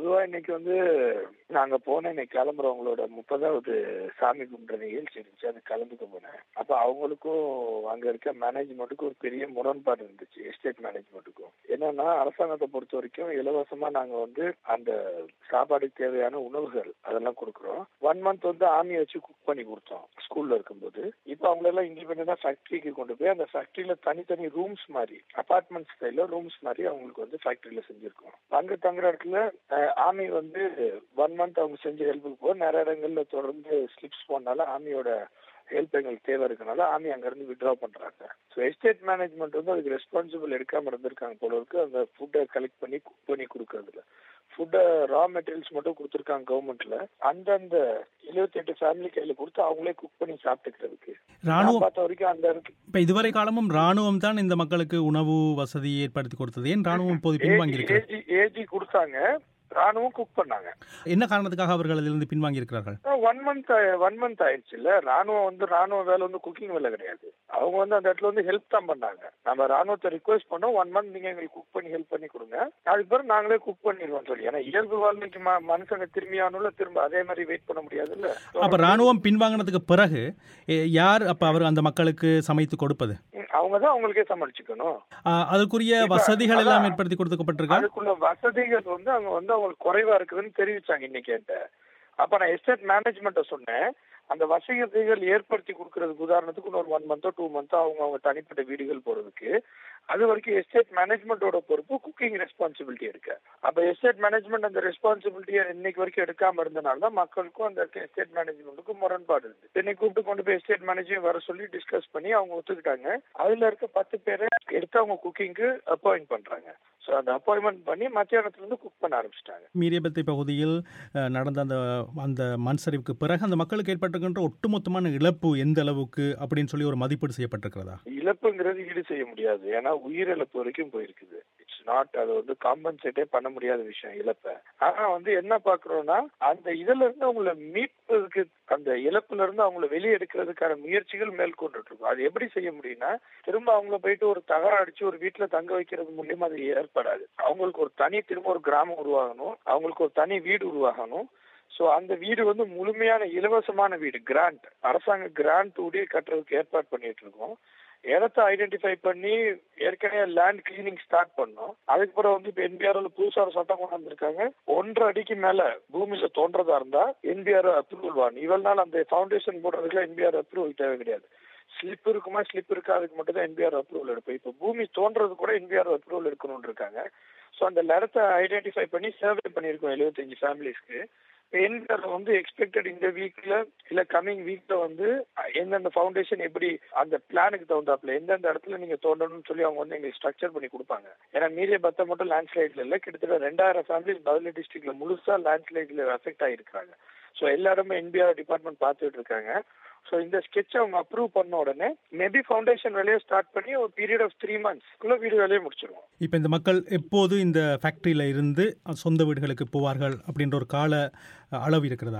பொதுவா இன்னைக்கு வந்து நாங்க போன இன்னைக்கு கிளம்புறவங்களோட முப்பதாவது சாமி கும்பிட்ற நிகழ்ச்சி இருந்துச்சு அது கலந்துக்க போனேன் அப்ப அவங்களுக்கும் அங்க இருக்க மேனேஜ்மெண்ட்டுக்கும் ஒரு பெரிய முரண்பாடு இருந்துச்சு எஸ்டேட் மேனேஜ்மெண்ட்டுக்கும் என்னன்னா அரசாங்கத்தை பொறுத்த வரைக்கும் இலவசமா நாங்க வந்து அந்த சாப்பாடுக்கு தேவையான உணவுகள் அதெல்லாம் கொடுக்குறோம் ஒன் மந்த் வந்து ஆர்மியை வச்சு குக் பண்ணி கொடுத்தோம் ஸ்கூல்ல இருக்கும்போது இப்போ அவங்களெல்லாம் இண்டிபெண்டா ஃபேக்டரிக்கு கொண்டு போய் அந்த ஃபேக்டரியில தனித்தனி ரூம்ஸ் மாதிரி அபார்ட்மெண்ட் ஸ்டைல ரூம்ஸ் மாதிரி அவங்களுக்கு வந்து ஃபேக்டரியில செஞ்சிருக்கோம் அங்க தங்குற இடத்துல ஆர்மி வந்து ஒன் மந்த் அவங்க செஞ்ச ஹெல்ப்புக்கு போக நிறைய இடங்கள்ல தொடர்ந்து ஸ்லிப்ஸ் போனால ஆர்மியோட ஹெல்ப் எங்களுக்கு தேவை இருக்கனால ஆர்மி அங்கிருந்து வித்ட்ரா பண்றாங்க ஸோ எஸ்டேட் மேனேஜ்மெண்ட் வந்து அதுக்கு ரெஸ்பான்சிபிள் எடுக்காம இருந்திருக்காங்க போல இருக்கு அந்த ஃபுட்டை கலெக்ட் பண்ணி குக் பண்ணி கொடுக்கறதுல ஃபுட்டை ரா மெட்டீரியல்ஸ் மட்டும் கொடுத்துருக்காங்க கவர்மெண்ட்ல அந்தந்த எழுபத்தி எட்டு ஃபேமிலி கையில கொடுத்து அவங்களே குக் பண்ணி சாப்பிட்டுக்கிறதுக்கு ராணுவம் பார்த்த வரைக்கும் அந்த இருக்கு இப்ப இதுவரை காலமும் ராணுவம் தான் இந்த மக்களுக்கு உணவு வசதி ஏற்படுத்தி கொடுத்தது ஏன் ராணுவம் இப்போது பின்வாங்கி இருக்கிறது ஏஜி ஏஜி கொடுத்தாங்க ராணுவம் குக் பண்ணாங்க என்ன காரணத்துக்காக அவர்கள் அதிலிருந்து பின்வாங்கி இருக்கிறார்கள் ஒன் மந்த் ஒன் மந்த் ஆயிடுச்சு இல்ல ராணுவம் வந்து ராணுவ வேலை வந்து குக்கிங் வேலை கிடையாது அவங்க வந்து அந்த இடத்துல வந்து ஹெல்ப் தான் பண்ணாங்க நம்ம ராணுவத்தை ரிக்வெஸ்ட் பண்ணோம் ஒன் மந்த் நீங்க எங்களுக்கு குக் பண்ணி ஹெல்ப் பண்ணி கொடுங்க அதுக்கு பிறகு நாங்களே குக் பண்ணிடுவோம் சொல்லி ஏன்னா இயல்பு வாழ்க்கைக்கு ம- மனுஷங்க திரும்பி ஆனும்ல திரும்ப அதே மாதிரி வெயிட் பண்ண முடியாதுல்ல அப்ப ராணுவம் பின்வாங்கினதுக்கு பிறகு எ, யார் அப்ப அவர் அந்த மக்களுக்கு சமைத்து கொடுப்பது அவங்க தான் அவங்களுக்கே சமாளிச்சுக்கணும் ஆ, அதற்குரிய இப்ப வசதிகள் எல்லாம் அதான். ஏற்படுத்தி கொடுக்கப்பட்டிருக்கா அதுக்குள்ள வசதிகள் வந்து அவங்க வந்து அவங்களுக்கு குறைவா இருக்குதுன்னு தெரிவிச்சாங்க இன்னைக்கு என்கிட்ட அப்ப நான் எஸ்டேட் மேனேஜ்மெண்ட்ட சொன்னேன் அந்த வசதிகள் ஏற்படுத்தி கொடுக்கறதுக்கு உதாரணத்துக்கு இன்னொரு ஒன் மந்தோ டூ மந்தோ அவங்க அவங்க தனிப்பட்ட வீடுகள் போறதுக்கு அது வரைக்கும் எஸ்டேட் மேனேஜ்மெண்டோட பொறுப்பு குக்கிங் ரெஸ்பான்சிபிலிட்டி எடுக்க அப்ப எஸ்டேட் மேனேஜ்மெண்ட் அந்த ரெஸ்பான்சிபிலிட்டியை இன்னைக்கு வரைக்கும் எடுக்காம இருந்தனால தான் மக்களுக்கும் அந்த எஸ்டேட் மேனேஜ்மெண்ட்டுக்கும் முரண்பாடு இருக்கு இன்னைக்கு கூப்பிட்டு கொண்டு போய் எஸ்டேட் மேனேஜரையும் வர சொல்லி டிஸ்கஸ் பண்ணி அவங்க ஒத்துக்கிட்டாங்க அதுல இருக்க பத்து பேரை எடுத்து அவங்க குக்கிங்க்கு அப்பாயிண்ட் பண்றாங்க ஸோ அந்த அப்பாயின்மெண்ட் பண்ணி மத்தியானத்துல இருந்து குக் பண்ண ஆரம்பிச்சிட்டாங்க மீரியபத்தை பகுதியில் அஹ், நடந்த அந்த அந்த மண் சரிவுக்கு பிறகு அந்த மக்களுக்கு ஏற்பட்டிருக்கின்ற ஒட்டுமொத்தமான இழப்பு எந்த அளவுக்கு அப்படின்னு சொல்லி ஒரு மதிப்பீடு செய்யப்பட்டிருக்கிறதா இழப்புங்கிறது ஈடு செய்ய முடியாது ஏன்னா உயிரிழப்பு வரைக்கும் போயிருக்குது இட்ஸ் நாட் அதை வந்து காம்பன்சேட்டே பண்ண முடியாத விஷயம் இழப்பை ஆனா வந்து என்ன பாக்குறோம்னா அந்த இதுல இருந்து அவங்கள மீட்பதற்கு அந்த இழப்புல இருந்து அவங்கள வெளியே எடுக்கிறதுக்கான முயற்சிகள் மேற்கொண்டுட்டு இருக்கோம் அது எப்படி செய்ய முடியும்னா திரும்ப அவங்கள போயிட்டு ஒரு தகரம் அடிச்சு ஒரு வீட்டுல தங்க வைக்கிறது மூலியமா அது ஏற்படாது அவங்களுக்கு ஒரு தனி திரும்ப ஒரு கிராமம் உருவாகணும் அவங்களுக்கு ஒரு தனி வீடு உருவாகணும் சோ அந்த வீடு வந்து முழுமையான இலவசமான வீடு கிராண்ட் அரசாங்க கிராண்ட் உடைய கட்டுறதுக்கு ஏற்பாடு பண்ணிட்டு இருக்கோம் இடத்த ஐடென்டிஃபை பண்ணி ஏற்கனவே லேண்ட் கிளீனிங் ஸ்டார்ட் பண்ணோம் அதுக்கப்புறம் வந்து இப்ப என்பிஆர்ல புதுசா ஒரு சட்டம் கொண்டு வந்திருக்காங்க ஒன்றரை அடிக்கு மேல பூமியில தோன்றதா இருந்தா என்பிஆர் அப்ரூவல் வாங்க இவ்வளவு நாள் அந்த ஃபவுண்டேஷன் போடுறதுக்குலாம் என்பிஆர் அப்ரூவல் தேவை கிடையாது ஸ்லிப் இருக்குமா ஸ்லிப் இருக்கா அதுக்கு மட்டும் தான் என்பிஆர் அப்ரூவல் எடுப்போம் இப்போ பூமி தோன்றது கூட என்பிஆர் அப்ரூவல் எடுக்கணும்னு இருக்காங்க ஸோ அந்த இடத்த ஐடென்டிஃபை பண்ணி சர்வே பண்ணியிருக்கோம் எழுபத்தஞ்சு ஃபேமிலிஸ்க்கு என்பிஆர் வந்து எக்ஸ்பெக்டட் இந்த வீக்ல இல்ல கம்மிங் வீக்ல வந்து எந்தெந்த ஃபவுண்டேஷன் எப்படி அந்த பிளானுக்கு தகுந்தாப்புல எந்தெந்த இடத்துல நீங்க தோண்டணும்னு சொல்லி அவங்க வந்து எங்களுக்கு ஸ்ட்ரக்சர் பண்ணி கொடுப்பாங்க ஏன்னா மீறிய பத்த மட்டும் லேண்ட்ஸ்லைட்ல இல்ல கிட்டத்தட்ட ரெண்டாயிரம் ஃபேமிலிஸ் பதலி டிஸ்ட்ரிக்ட்ல முழுசா லேண்ட்ஸ்லைட்ல அஃபெக்ட் ஆயிருக்காங்க ஸோ எல்லா இடமே என்பிஆர் டிபார்ட்மெண்ட் பார்த்துட்டு இருக்காங்க ஸோ இந்த ஸ்கெட்ச் அவங்க அப்ரூவ் பண்ண உடனே மேபி ஃபவுண்டேஷன் வேலையை ஸ்டார்ட் பண்ணி ஒரு பீரியட் ஆஃப் த்ரீ மந்த்ஸ்க்குள்ள வீடு வேலையை முடிச்சிருவோம் இப்போ இந்த மக்கள் எப்போது இந்த ஃபேக்டரியில இருந்து சொந்த வீடுகளுக்கு போவார்கள் அப்படின்ற ஒரு கால அஹ், அளவு இருக்கிறதா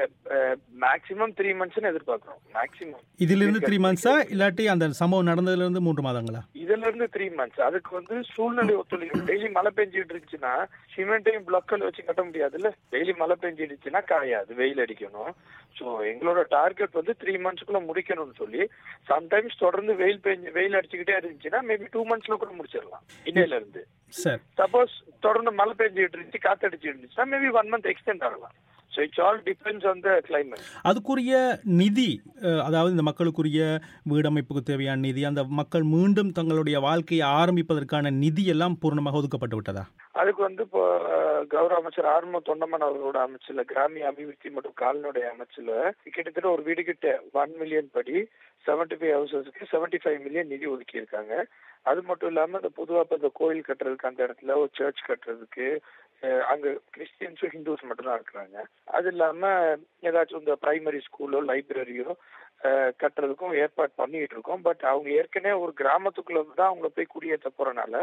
மேக்ஸிமம் த்ரீ மந்த்ஸ்னு எதிர்பார்க்கிறோம் மேக்ஸிமம் இதிலிருந்து த்ரீ மந்த்ஸா இல்லாட்டி அந்த சம்பவம் நடந்ததுல இருந்து மூன்று மாதங்களா இதுல இருந்து த்ரீ மந்த்ஸ் அதுக்கு வந்து சூழ்நிலை ஒத்துழைக்கும் டெய்லி மழை பெஞ்சிட்டு இருந்துச்சுன்னா சிமெண்ட்டையும் பிளாக்கல் வச்சு கட்ட முடியாதுல்ல டெய்லி மழை பெஞ்சிடுச்சுன்னா காயாது வெயில் அடிக்கணும் ஸோ எங்களோட டார்கெட் வந்து த்ரீ மந்த்ஸ்க்குள்ள முடிக்கணும்னு சொல்லி சம்டைம்ஸ் தொடர்ந்து வெயில் பெஞ்சு வெயில் அடிச்சுக்கிட்டே இருந்துச்சுன்னா மேபி டூ மந்த்ஸ்ல கூட முடிச்சிடலாம் இன்னையில இருந்து சார் சப்போஸ் தொடர்ந்து மழை பெஞ்சிட்டு இருந்துச்சு காத்தடிச்சு இருந்துச்சுன்னா மேபி ஒன் மந்த் எக்ஸ்டெண்ட் ஆகலாம் so it's all depends on the climate அதுக்குரிய நிதி அஹ், அதாவது இந்த மக்களுக்குரிய வீடமைப்புக்கு தேவையான நிதி அந்த மக்கள் மீண்டும் தங்களுடைய வாழ்க்கையை ஆரம்பிப்பதற்கான நிதி எல்லாம் பூர்ணமாக ஒதுக்கப்பட்டு விட்டதா அதுக்கு வந்து இப்போ அஹ், கௌரவ அமைச்சர் ஆர்ம தொண்டமன் அவர்களோட அமைச்சர்ல கிராமிய அபிவிருத்தி மற்றும் கால்நடை அமைச்சர்ல கிட்டத்தட்ட ஒரு வீடு கிட்ட ஒன் மில்லியன் படி செவன்டி ஃபைவ் ஹவுசஸ்க்கு செவன்டி ஃபைவ் மில்லியன் நிதி ஒதுக்கி இருக்காங்க அது மட்டும் இல்லாம இந்த பொதுவா இப்ப இந்த கோயில் கட்டுறதுக்கு அந்த இடத்துல ஒரு சர்ச் கட்டுறதுக்கு அஹ், அங்க கிறிஸ்டியன்ஸும் ஹிந்துஸ் மட்டும் தான் இருக்கிறாங்க அது இல்லாம ஏதாச்சும் இந்த பிரைமரி ஸ்கூலோ லைப்ரரியோ கட்டுறதுக்கும் ஏற்பாடு பண்ணிட்டு இருக்கோம் பட் அவங்க ஏற்கனவே ஒரு கிராமத்துக்குள்ள தான் அவங்கள போய் குடியேற்ற போறனால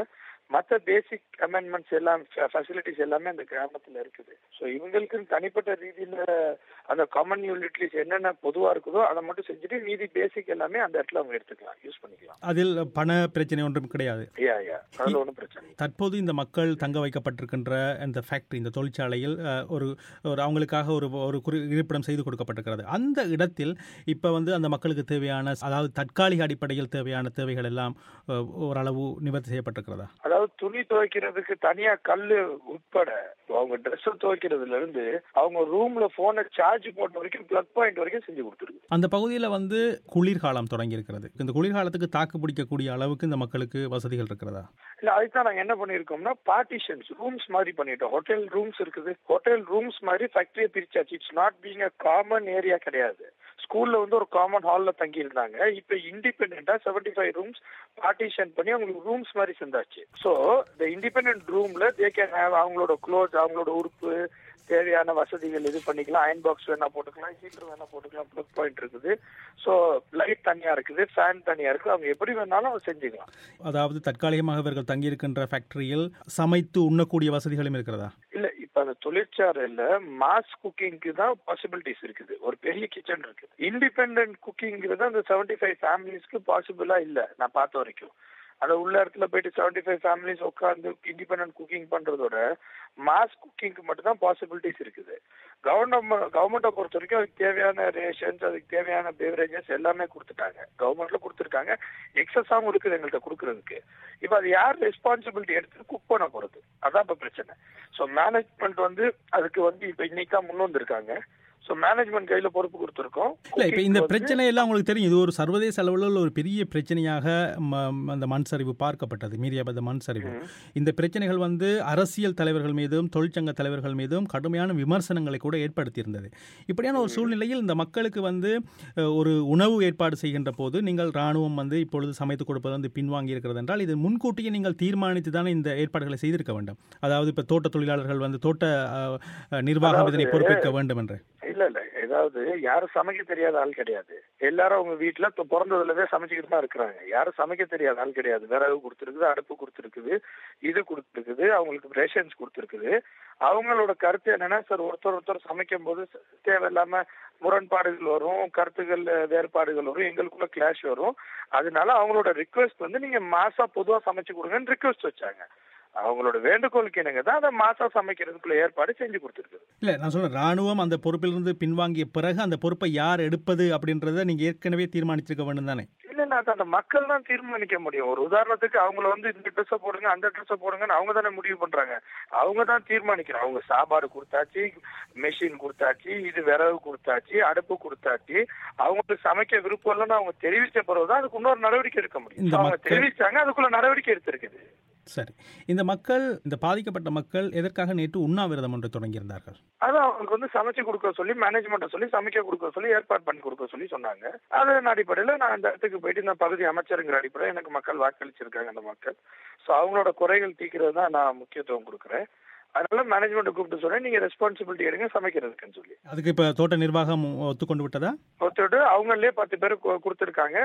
மற்ற பேசிக் அமெண்ட்மெண்ட்ஸ் எல்லாம் ஃபெசிலிட்டிஸ் எல்லாமே அந்த கிராமத்துல இருக்குது ஸோ இவங்களுக்கு தனிப்பட்ட ரீதியில அந்த காமன் யூனிட்லிஸ் என்னென்ன பொதுவா இருக்குதோ அதை மட்டும் செஞ்சுட்டு மீதி பேசிக் எல்லாமே அந்த இடத்துல அவங்க எடுத்துக்கலாம் யூஸ் பண்ணிக்கலாம் அதில் பண பிரச்சனை ஒன்றும் கிடையாது யா யா அதுல ஒன்றும் பிரச்சனை இல்லை. தற்போது இந்த மக்கள் தங்க வைக்கப்பட்டிருக்கின்ற இந்த ஃபேக்டரி இந்த தொழிற்சாலையில் அஹ், ஒரு ஒரு அவங்களுக்காக ஒரு ஒரு குறி இருப்பிடம் செய்து கொடுக்கப்பட்டிருக்கிறது அந்த இடத்தில் இப்போ வந்து அந்த மக்களுக்கு தேவையான அதாவது தற்காலிக அடிப்படையில் தேவையான தேவைகள் எல்லாம் அஹ், ஓரளவு நிவர்த்தி செய்யப்பட்டிருக்கிறதா அதாவது துணி துவைக்கிறதுக்கு தனியா கல்லு உட்பட அவங்க ட்ரெஸ் துவைக்கிறதுல இருந்து அவங்க ரூம்ல போனை சார்ஜ் போட்ட வரைக்கும் பிளக் பாயிண்ட் வரைக்கும் செஞ்சு கொடுத்துருக்கு அந்த பகுதியில் வந்து குளிர்காலம் தொடங்கி இருக்கிறது இந்த குளிர்காலத்துக்கு தாக்கு பிடிக்கக்கூடிய அளவுக்கு இந்த மக்களுக்கு வசதிகள் இருக்கிறதா இல்ல அதுதான் நாங்க என்ன பண்ணிருக்கோம்னா பார்ட்டிஷன்ஸ் ரூம்ஸ் மாதிரி பண்ணிட்டோம் ஹோட்டல் ரூம்ஸ் இருக்குது ஹோட்டல் ரூம்ஸ் மாதிரி ஃபேக்டரியை பிரிச்சாச்சு it's not being a common area கிடையாது ஸ்கூல்ல வந்து ஒரு காமன் ஹால்ல தங்கி இருந்தாங்க இப்ப இண்டிபெண்டா செவன்டி ஃபைவ் ரூம்ஸ் பார்ட்டிஷன் பண்ணி அவங்களுக்கு ரூம்ஸ் மாதிரி செஞ்சாச்சு ஸோ இந்த இண்டிபெண்டன்ட் ரூம்ல தே கேன் ஹேவ் அவங்களோட க்ளோத் அவங்களோட உறுப்பு தேவையான வசதிகள் இது பண்ணிக்கலாம் அயன் பாக்ஸ் வேணா போட்டுக்கலாம் ஹீட்டர் வேணா போட்டுக்கலாம் ப்ளக் பாயிண்ட் இருக்குது ஸோ லைட் தனியா இருக்குது ஃபேன் தனியா இருக்கு அவங்க எப்படி வேணாலும் அவங்க செஞ்சுக்கலாம் அதாவது தற்காலிகமாக இவர்கள் தங்கியிருக்கின்ற ஃபேக்டரியில் சமைத்து உண்ணக்கூடிய வசதிகளும் இருக்கிறதா இல்ல இப்ப அந்த தொழிற்சாலையில மாஸ் குக்கிங்க்கு தான் பாசிபிலிட்டிஸ் இருக்குது ஒரு பெரிய கிச்சன் இருக்கு இண்டிபெண்டன்ட் குக்கிங்கிறது அந்த செவன்டி ஃபைவ் ஃபேமிலிஸ்க்கு பாசிபிளா இல்ல நான் பார்த்த வரைக்கும் அந்த உள்ள இடத்துல போயிட்டு செவன்டி ஃபைவ் ஃபேமிலிஸ் உட்காந்து இண்டிபெண்டன்ட் குக்கிங் பண்றதோட மாஸ் குக்கிங்க்கு மட்டும் தான் பாசிபிலிட்டிஸ் இருக்குது கவர்மெண்ட் கவர்மெண்ட்டை பொறுத்த வரைக்கும் அதுக்கு தேவையான ரேஷன்ஸ் அதுக்கு தேவையான பேவரேஜஸ் எல்லாமே கொடுத்துட்டாங்க கவர்மெண்ட்ல கொடுத்துருக்காங்க எக்ஸஸாகவும் இருக்குது எங்கள்கிட்ட கொடுக்கறதுக்கு இப்ப அது யார் ரெஸ்பான்சிபிலிட்டி எடுத்து குக் பண்ண போறது அதான் இப்ப பிரச்சனை ஸோ மேனேஜ்மெண்ட் வந்து அதுக்கு வந்து இப்ப இன்னைக்கு தான் முன் வந்திருக்காங்க ஸோ மேனேஜ்மெண்ட் கையில பொறுப்பு கொடுத்துருக்கோம் இல்லை இப்போ இந்த பிரச்சனை எல்லாம் உங்களுக்கு தெரியும் இது ஒரு சர்வதேச அளவில் ஒரு பெரிய பிரச்சனையாக ம- அந்த மண் சரிவு பார்க்கப்பட்டது மீரியாபாத் மண் சரிவு இந்த பிரச்சனைகள் வந்து அரசியல் தலைவர்கள் மீதும் தொழிற்சங்க தலைவர்கள் மீதும் கடுமையான விமர்சனங்களை கூட ஏற்படுத்தியிருந்தது இப்படியான ஒரு சூழ்நிலையில் இந்த மக்களுக்கு வந்து அஹ், ஒரு உணவு ஏற்பாடு செய்கின்ற போது நீங்கள் ராணுவம் வந்து இப்பொழுது சமைத்து கொடுப்பது வந்து பின்வாங்கி இருக்கிறது என்றால் இது முன்கூட்டியே நீங்கள் தீர்மானித்து தானே இந்த ஏற்பாடுகளை செய்திருக்க வேண்டும் அதாவது இப்போ தோட்ட தொழிலாளர்கள் வந்து தோட்ட அஹ், அஹ், நிர்வாகம் இதனை பொறுப்பேற்க வேண்டும் என்று இல்ல இல்ல ஏதாவது யாரும் சமைக்க தெரியாத ஆள் கிடையாது எல்லாரும் அவங்க வீட்டுல இப்ப பிறந்ததுலவே சமைச்சுக்கிட்டு தான் இருக்கிறாங்க யாரும் சமைக்க தெரியாத ஆள் கிடையாது விறகு கொடுத்துருக்குது அடுப்பு கொடுத்துருக்குது இது கொடுத்துருக்குது அவங்களுக்கு ரேஷன்ஸ் கொடுத்துருக்குது அவங்களோட கருத்து என்னன்னா சார் ஒருத்தர் ஒருத்தர் சமைக்கும் போது தேவையில்லாம முரண்பாடுகள் வரும் கருத்துகள் வேறுபாடுகள் வரும் எங்களுக்குள்ள கிளாஷ் வரும் அதனால அவங்களோட ரிக்வெஸ்ட் வந்து நீங்க மாசா பொதுவா சமைச்சு கொடுங்கன்னு ரிக்வெஸ்ட் வச்சாங்க அவங்களோட வேண்டுகோளுக்கு என்னங்க தான் அதை மாசா சமைக்கிறதுக்குள்ள ஏற்பாடு செஞ்சு கொடுத்துருக்குது இல்லை நான் சொல்றேன் ராணுவம் அந்த பொறுப்பிலிருந்து பின்வாங்கிய பிறகு அந்த பொறுப்பை யார் எடுப்பது அப்படின்றத நீங்க ஏற்கனவே தீர்மானிச்சிருக்க வேண்டும் தானே இல்ல இல்ல அது அந்த மக்கள் தான் தீர்மானிக்க முடியும் ஒரு உதாரணத்துக்கு அவங்கள வந்து இந்த ட்ரெஸ்ஸை போடுங்க அந்த ட்ரெஸ்ஸை போடுங்கன்னு அவங்க தானே முடிவு பண்றாங்க அவங்க தான் தீர்மானிக்கிறாங்க அவங்க சாப்பாடு கொடுத்தாச்சு மெஷின் கொடுத்தாச்சு இது விறகு கொடுத்தாச்சு அடுப்பு கொடுத்தாச்சு அவங்களுக்கு சமைக்க விருப்பம் இல்லைன்னு அவங்க தெரிவிச்ச பிறகுதான் அதுக்கு இன்னொரு நடவடிக்கை எடுக்க முடியும் இந்த So, அவங்க மக்கள்- தெரிவிச்சாங்க அதுக்குள்ள நடவடிக்கை எடுத்திருக்குது சரி இந்த மக்கள் இந்த பாதிக்கப்பட்ட மக்கள் எதற்காக நேற்று உண்ணாவிரதம் ஒன்று தொடங்கியிருந்தார்கள் அதான் அவங்களுக்கு வந்து சமைச்சு கொடுக்க சொல்லி மேனேஜ்மெண்ட்டை சொல்லி சமைக்க கொடுக்க சொல்லி ஏற்பாடு பண்ணி கொடுக்க சொல்லி சொன்னாங்க அதன் அடிப்படையில் நான் அந்த இடத்துக்கு போயிட்டு இந்த பகுதி அமைச்சருங்கிற அடிப்படையில் எனக்கு மக்கள் வாக்களிச்சிருக்காங்க அந்த மக்கள் ஸோ அவங்களோட குறைகள் தீர்க்கிறது தான் நான் முக்கியத்துவம் கொடுக்குறேன் அதனால மேனேஜ்மெண்ட்டை கூப்பிட்டு சொல்றேன் நீங்க ரெஸ்பான்சிபிலிட்டி எடுங்க சமைக்கிறதுக்குன்னு சொல்லி அதுக்கு இப்போ தோட்ட நிர்வாகம் ஒத்துக்கொண்டு விட்டதா ஒருத்தர் அவங்களே பத்து பேர் கு- கொடுத்திருக்காங்க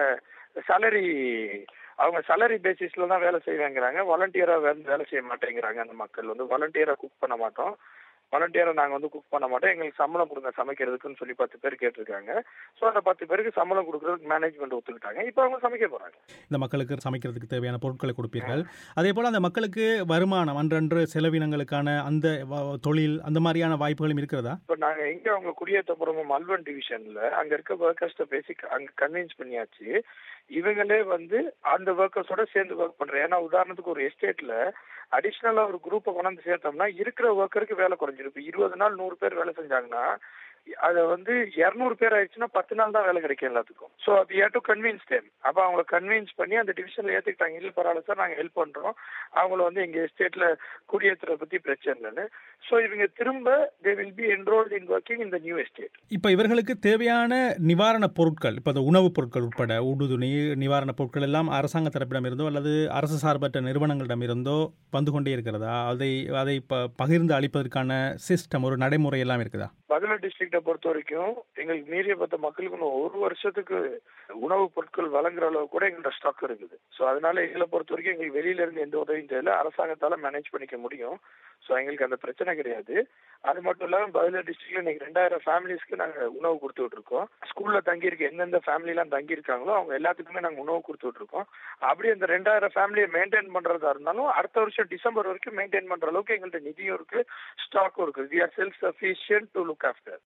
சேலரி அவங்க சேலரி பேசிஸ்ல தான் வேலை செய்வாங்கிறாங்க வாலண்டியரா வந்து வேலை செய்ய மாட்டேங்கிறாங்க அந்த மக்கள் வந்து வாலண்டியரா குக் பண்ண மாட்டோம் வாலண்டியரா நாங்க வந்து குக் பண்ண மாட்டோம் எங்களுக்கு சம்பளம் கொடுங்க சமைக்கிறதுக்குன்னு சொல்லி பத்து பேர் கேட்டிருக்காங்க ஸோ அந்த பத்து பேருக்கு சம்பளம் கொடுக்கறதுக்கு மேனேஜ்மெண்ட் ஒத்துக்கிட்டாங்க இப்போ அவங்க சமைக்க போறாங்க இந்த மக்களுக்கு சமைக்கிறதுக்கு தேவையான பொருட்களை கொடுப்பீர்கள் அதே போல் அந்த மக்களுக்கு வருமானம் அன்றன்று செலவினங்களுக்கான அந்த வ- தொழில் அந்த மாதிரியான வாய்ப்புகளும் இருக்கிறதா இப்போ நாங்க எங்க அவங்க குடியேற்ற போறோமோ மல்வன் டிவிஷன்ல அங்க இருக்க ஒர்க்கர்ஸ்ட பேசி க- அங்க கன்வின்ஸ் பண்ணியாச்சு இவங்களே வந்து அந்த ஒர்க்கர்ஸோட சேர்ந்து ஒர்க் பண்றேன் ஏன்னா உதாரணத்துக்கு ஒரு எஸ்டேட்ல அடிஷ்னலா ஒரு குரூப்பை கொண்டாந்து சேர்த்தோம்னா இருக்கிற ஒர்க்கருக்கு வேலை குறைஞ்சிரும் இப்ப இருபது நாள் நூறு பேர் வேலை செஞ்சாங்கன்னா அதை வந்து இருநூறு பேர் ஆயிடுச்சுன்னா பத்து நாள் தான் வேலை கிடைக்கும் எல்லாத்துக்கும் ஸோ அது ஏ டு கன்வின்ஸ் தேம் அப்போ அவங்கள கன்வின்ஸ் பண்ணி அந்த டிவிஷன்ல ஏத்துக்கிட்டாங்க இல்லை பரவாயில்ல சார் நாங்கள் ஹெல்ப் பண்றோம் அவங்கள வந்து எங்க எஸ்டேட்ல குடியேற்றுறத பத்தி பிரச்சனை இல்லைன்னு ஸோ இவங்க திரும்ப they will be enrolled in working இந்த நியூ எஸ்டேட் இப்போ இவர்களுக்கு தேவையான நிவாரணப் பொருட்கள் இப்போ அந்த உணவுப் பொருட்கள் உட்பட உடுதுணி நிவாரணப் பொருட்கள் எல்லாம் அரசாங்க தரப்பிடமிருந்தோ அல்லது அரசு சார்பற்ற நிறுவனங்களிடமிருந்தோ வந்து கொண்டே இருக்கிறதா அதை அதை ப பகிர்ந்து அளிப்பதற்கான சிஸ்டம் ஒரு நடைமுறை எல்லாம் இருக்குதா பதில டிஸ்ட்ரிக்ட பொறுத்த வரைக்கும் எங்களுக்கு மீறிய பத்த மக்களுக்கு இன்னும் ஒரு வருஷத்துக்கு உணவுப் பொருட்கள் வழங்குற அளவு கூட எங்கள்ட்ட ஸ்டாக் இருக்குது ஸோ அதனால எங்களை பொறுத்த வரைக்கும் எங்களுக்கு வெளியில இருந்து எந்த உதவியும் தெரியல அரசாங்கத்தால மேனேஜ் பண்ணிக்க முடியும் ஸோ எங்களுக்கு அந்த பிரச்சனை கிடையாது அது மட்டும் இல்லாம பதில டிஸ்ட்ரிக்ட்ல இன்னைக்கு ரெண்டாயிரம் ஃபேமிலிஸ்க்கு நாங்க உணவு கொடுத்துட்டு இருக்கோம் ஸ்கூல்ல தங்கி இருக்க எந்தெந்த ஃபேமிலி எல்லாம் தங்கி இருக்காங்களோ அவங்க எல்லாத்துக்குமே நாங்க உணவு கொடுத்துட்டு இருக்கோம் அப்படி அந்த ரெண்டாயிரம் ஃபேமிலியை மெயின்டைன் பண்றதா இருந்தாலும் அடுத்த வருஷம் டிசம்பர் வரைக்கும் மெயின்டைன் பண்ற அளவுக்கு எங்கள்ட்ட நிதியும் இருக்கு ஸ்டாக்கும் இருக்கு we are self sufficient to look after